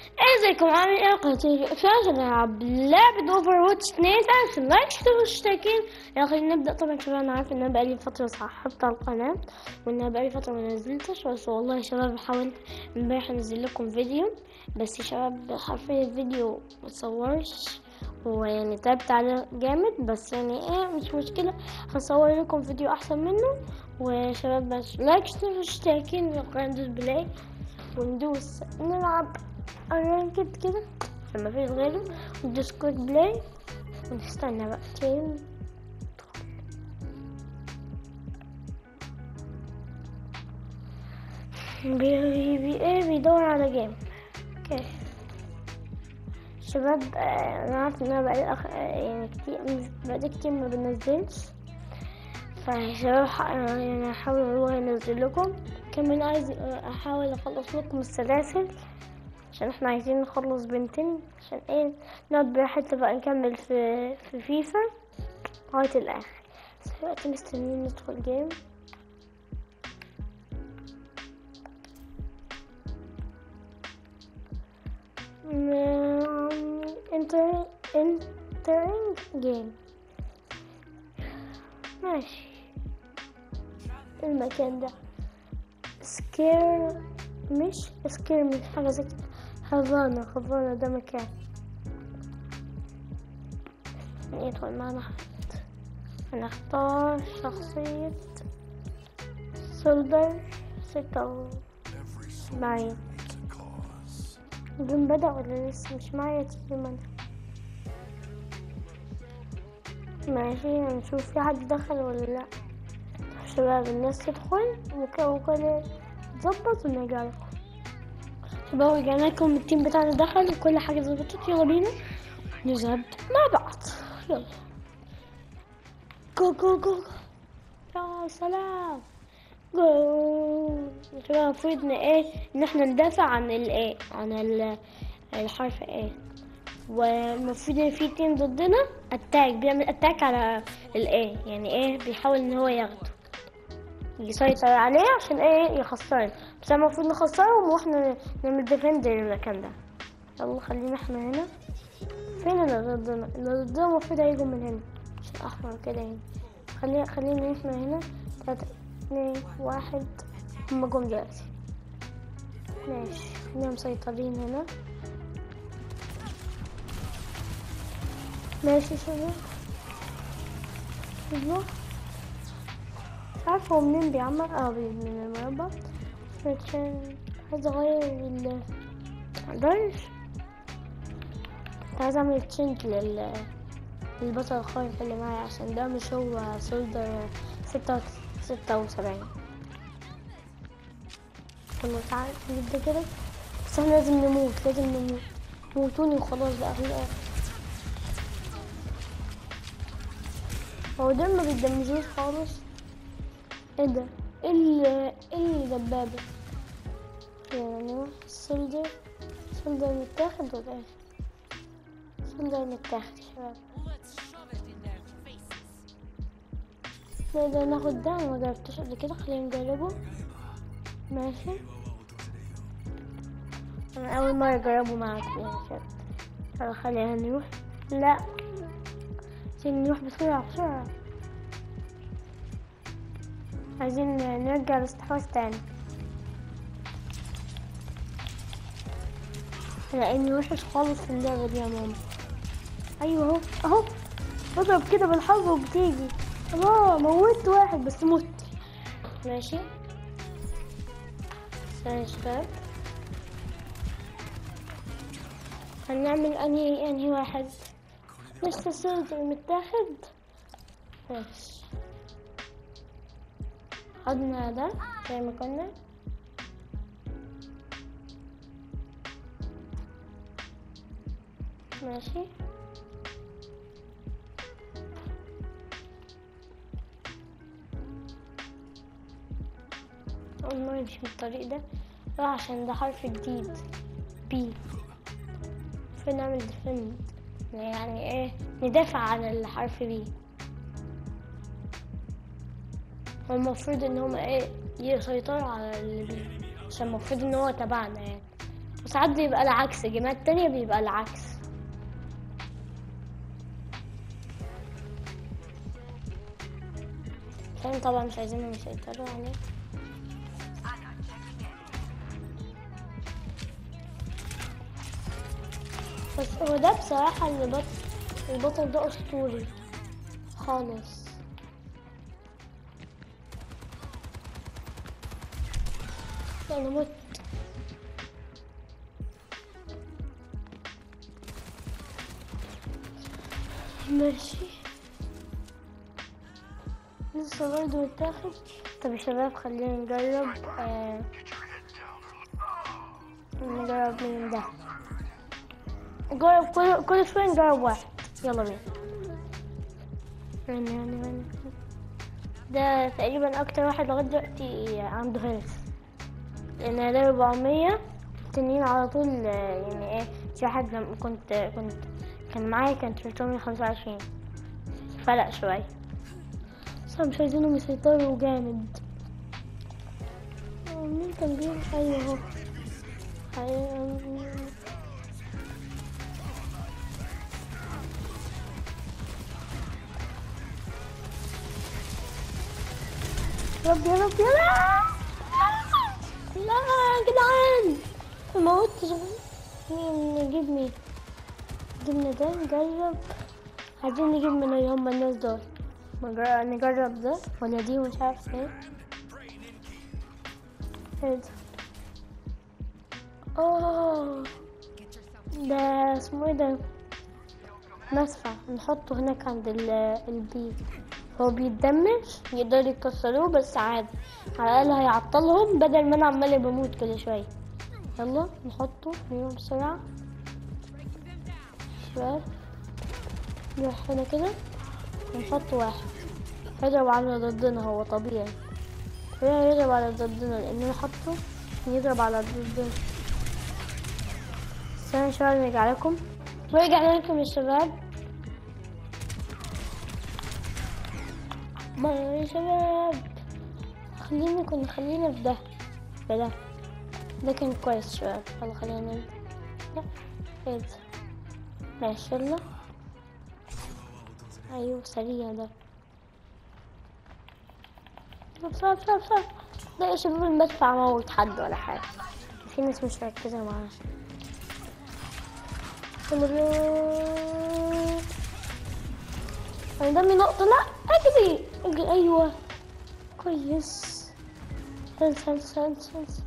ازيكم عاملين ايه قلتلي فاز نلعب لعبة اوفر واتش 2 عشان لايك اشتركوا اشتراكين يلا خلينا نبدأ طبعا شباب انا عارف ان انا بقالي فترة صححت على القناة وان انا بقالي فترة ما نزلتش بس والله يا شباب بحاول امبارح انزل لكم فيديو بس يا شباب حرفيا الفيديو متصورش ويعني تعبت عليه جامد بس يعني ايه مش مشكلة هصور لكم فيديو احسن منه وشباب بس لايك اشتركوا اشتراكين وقناة ندوس بلاي وندوس نلعب رانكد كده عشان ما فيش غيره وندوس كويك بلاي ونستنى بقى تيم بي بي ايه بيدور على جيم اوكي شباب آه، انا عارف ان انا بقالي أخ... آه، يعني كتير مش بقالي كتير ما بنزلش فشباب ح- يعني هحاول والله انزل لكم كمان عايز آه، احاول اخلص لكم السلاسل عشان احنا عايزين نخلص بنتين عشان ايه نقعد براحتنا بقى نكمل في في فيفا لغاية الاخر بس دلوقتي مستنيين ندخل جيم انتر انترينج جيم ماشي المكان ده سكير مش سكير من حاجة زي كده هافانا هافانا ده مكان يدخل معنا حد هنختار شخصية سولدر ستة وسبعين الجيم بدأ ولا لسه مش معايا تقريبا أنا ماشي هنشوف في حد دخل ولا لأ شباب الناس تدخل وك- وكل تظبط ونرجع لكم شباب رجعنا لكم التيم بتاعنا دخل وكل حاجة ظبطت يلا بينا نذهب مع بعض يلا جو جو جو يا سلام جو شباب المفروض ان ايه ان احنا ندافع عن الايه عن ال- الحرف ايه والمفروض ان في تيم ضدنا اتاك بيعمل اتاك على الايه يعني ايه بيحاول ان هو ياخده يسيطر عليه عشان ايه يخسرنا بس احنا المفروض نخسرهم واحنا نعمل ديفند للمكان ده يلا خلينا احنا هنا فين اللي ضدنا اللي ضدنا المفروض هيجوا من هنا عشان احمر كده يعني خلينا خلينا احنا هنا تلاتة اتنين واحد هما جم دلوقتي ماشي خلينا مسيطرين هنا ماشي شباب ايوه مش عارفة هو منين بيعمل اه بي- من المربع عشان عايز اغير ال مقدرش عايز اعمل تشينج لل للبطل الخارق اللي معايا عشان ده مش هو سولدر ستة ستة وسبعين كنا تعال نبدأ كده بس احنا لازم نموت لازم نموت موتوني وخلاص بقى في الآخر هو دول ما بيدمجوش خالص ايه ده ايه ال- ايه الدبابة يعني سولدر سولدر متاخد ولا ايه سولدر متاخد يا شباب Let's shove it in their faces. نقدر ناخد ده أنا ما جربتوش قبل كده خلينا نجربه ماشي انا اول مرة اجربه معاكم يعني شباب يلا خلينا نروح لا عايزين نروح بسرعة بسرعة عايزين نرجع الاستحواذ تاني لاني وحش خالص في اللعبة دي يا ماما ايوه اهو اهو بضرب كده بالحظ وبتيجي الله موت واحد بس مت ماشي ثانية يا شباب هنعمل انهي انهي واحد لسه سولدر متاخد ماشي خدنا ده زي ما كنا ماشي أول مرة مش من الطريق ده لا عشان ده حرف جديد بي فين نعمل ديفند يعني ايه ندافع عن الحرف بي هو المفروض ان هما ايه يسيطروا على اللي بي عشان المفروض ان هو تبعنا يعني بس ساعات بيبقى العكس جيمات تانية بيبقى العكس عشان طبعا مش عايزينهم يسيطروا عليه بس هو ده بصراحة اللي بط... البطل ده أسطوري خالص لا أنا مت ماشي لسه برضه متاخد طب يا شباب خلينا نجرب آه... نجرب مين ده نجرب كل كل شوية نجرب واحد يلا بينا رن رن رن ده تقريبا أكتر واحد لغاية دلوقتي عنده هيلث لأن أنا ده 400 التانيين على طول آه، يعني ايه في واحد لما كنت كنت كان معايا كان 325 فرق شوية بس أنا مش عايزينهم يسيطروا جامد آه، مين كان بيقول أيوه اهو أيوه. رب يا رب يا رب لا يا جدعان ما موتش مين نجيب مين جبنا ده نجرب عايزين نجيب من اللي هم الناس دول نجرب, نجرب ده ولا دي مش عارف ايه ايه ده اوه ده اسمه ايه ده مدفع نحطه هناك عند ال- البيت هو بيتدمر يقدروا يكسروه بس عادي على الأقل هيعطلهم بدل ما أنا عمال بموت كل شوية يلا نحطه نيوم بسرعة شباب نروح هنا كده ونحط واحد هيضرب على ضدنا هو طبيعي طبيعي يضرب على ضدنا لأننا حطه يضرب على ضدنا استنى شوية نرجع لكم ورجعنا لكم يا شباب ما يا شباب خلينا كنا خلينا في ده في ده ده كان كويس شباب يلا خلينا نبدأ لا ايه ده ماشي يلا ايوه سريع ده طب بسرعة بسرعة بسرعة لا يا شباب المدفع موت حد ولا حاجة في ناس مش مركزة معاه يلا بينا. انا دمي نقطة لا اجري اجري ايوه كويس هلس هلس هلس هلس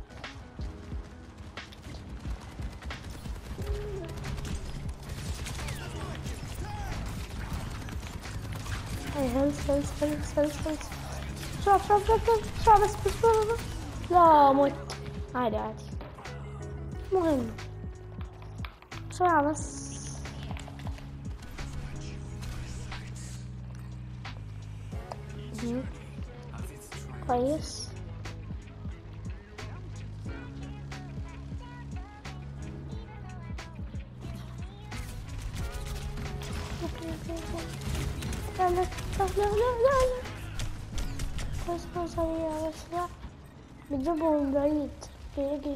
اي هلس هلس هلس هلس هلس بسرعة بسرعة بسرعة بسرعة بس بس بسرعة بس لا موت عادي عادي مهم بسرعة بس مهم. كويس لا لا لا لا لا لا بس بس سريع بس لا بتجيبه من بعيد بيجي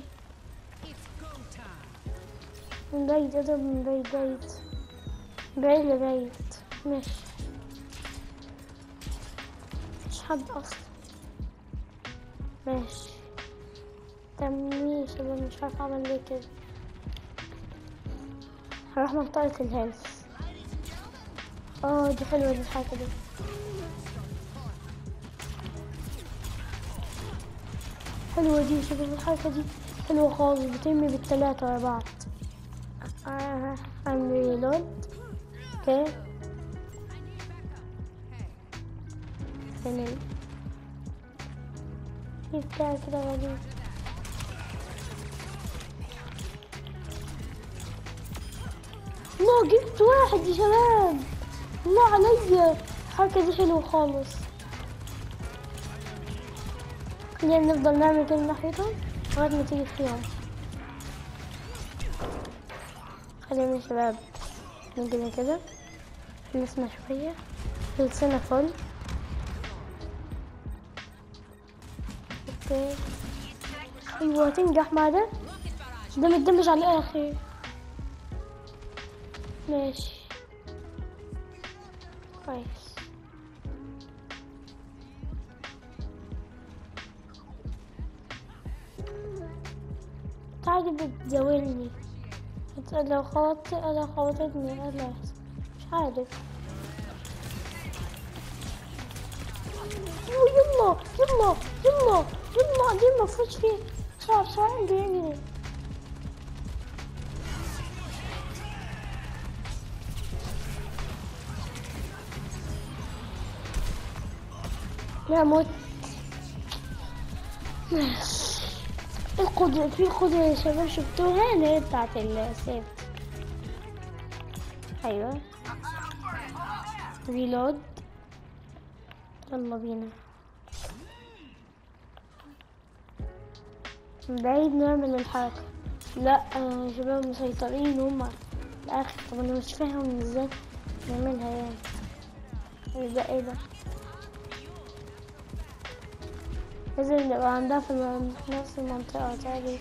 من بعيد اضرب من بعيد بعيد بعيد لبعيد ماشي مفيش حد اصلا ماشي تمنيش انا مش عارفه اعمل ليه كده هروح منطقة الهيلث اه دي حلوة دي الحركة دي حلوة دي شوف الحركة دي حلوة خالص بترمي بالتلاتة ورا بعض آه I'm reload اوكي فين ال- في بتاع كده غريب لا جبت واحد يا شباب الله عليا الحركة دي حلوة خالص خلينا نفضل نعمل كده ناحيتهم لغاية ما تيجي فيهم خلينا يا شباب نجري كده نسمع شوية لسنا فل اوكي ايوه تنجح مع ده ده متدمج على الاخر ماشي كويس تعالي بتزاولني بت- لو خبطت لو خبطتني ايه اللي هيحصل مش عارف يو يلا يلا يلا يلا دي المفروض فيه بسرعة بسرعة اجري اجري لا موت ماشي القدرة في قدرة يا شباب شفتوها اللي هي بتاعت السيف ايوه ريلود يلا بينا من بعيد نعمل الحركة لا آه، شباب مسيطرين هما الآخر طب أنا مش فاهم ازاي نعملها يعني ايه ده ايه ده لازم نبقى عندها في الم- في نفس المنطقة تقريبا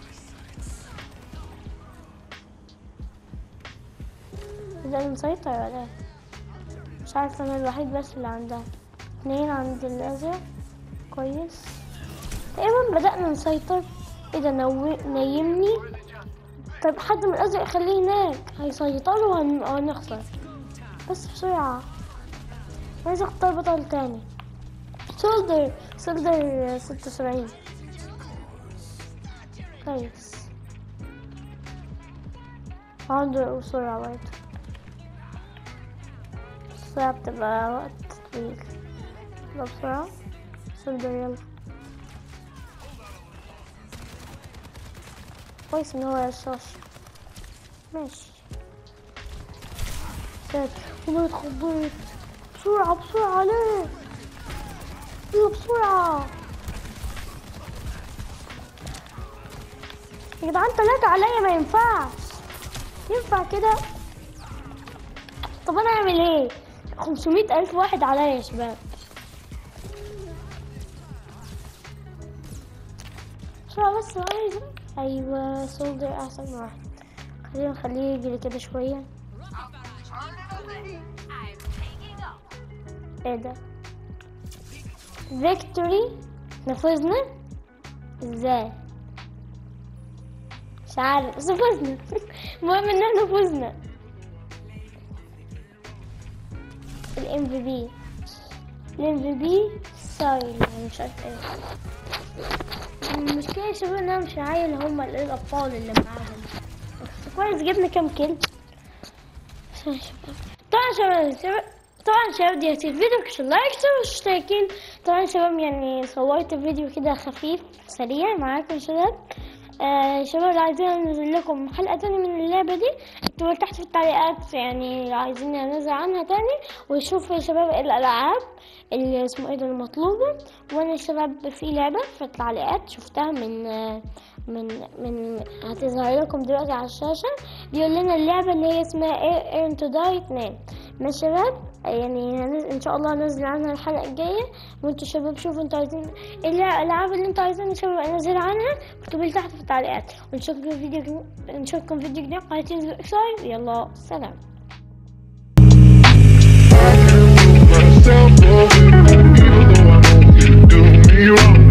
ده مسيطر ولا ايه؟ مش عارفة أنا الوحيد بس اللي عندها اتنين عند الأزرق كويس تقريبا بدأنا نسيطر ايه ده نو... نيمني طب حد من الأزرق خليه هناك هيسيطروا وهن- وهنخسر بس بسرعة عايز اختار بطل تاني سولدر سولدر ستة وسبعين كويس عنده بسرعة برضه بسرعة بتبقى وقت طويل يلا بسرعة سولدر يلا كويس ان هو رشاش ماشي سات خبرت خبرت بسرعة بسرعة ليه يلا بسرعة يا جدعان تلاتة عليا ما ينفعش ينفع كده طب انا اعمل ايه خمسمية الف واحد عليا يا شباب بسرعة بس عايزة ايوه سولدر احسن واحد خلينا نخليه يجري كده شوية I'm taking off. ايه ده فيكتوري نفوزنا ازاي مش عارف بس فزنا المهم ان احنا فزنا الام في بي الام في بي سايل مش عارف ايه المشكلة يا شباب ان انا مش عايل هما ال- الابطال اللي معاهم بس كويس جبنا كام كيل طبعا شباب شباب طبعا شباب دي الفيديو مش لايك سوا مشتركين طبعا شباب يعني صورت فيديو كده خفيف سريع معاكم شباب آه شباب اللي عايزين انزل لكم حلقة تانية من اللعبة دي اكتبوا تحت في التعليقات يعني لو عايزين انزل عنها تاني وشوفوا يا شباب إيه الالعاب اللي اسمه ايه ده المطلوبة وانا يا شباب في لعبة في التعليقات شفتها من آه من من هتظهر لكم دلوقتي على الشاشة بيقول لنا اللعبة اللي هي اسمها ايرن تو داي 2 ماشي شباب يعني هنز... ان شاء الله هنزل عنها الحلقة الجاية وانتوا شباب شوفوا انتوا عايزين ايه اللع- الالعاب اللي انتوا عايزين يا شباب انزل عنها اكتبوا لي تحت في التعليقات ونشوفكم في فيديو جديد- نشوفكم في فيديو جديد قناة ينزل اكساي يلا سلام myself, oh, you know I know you do me wrong.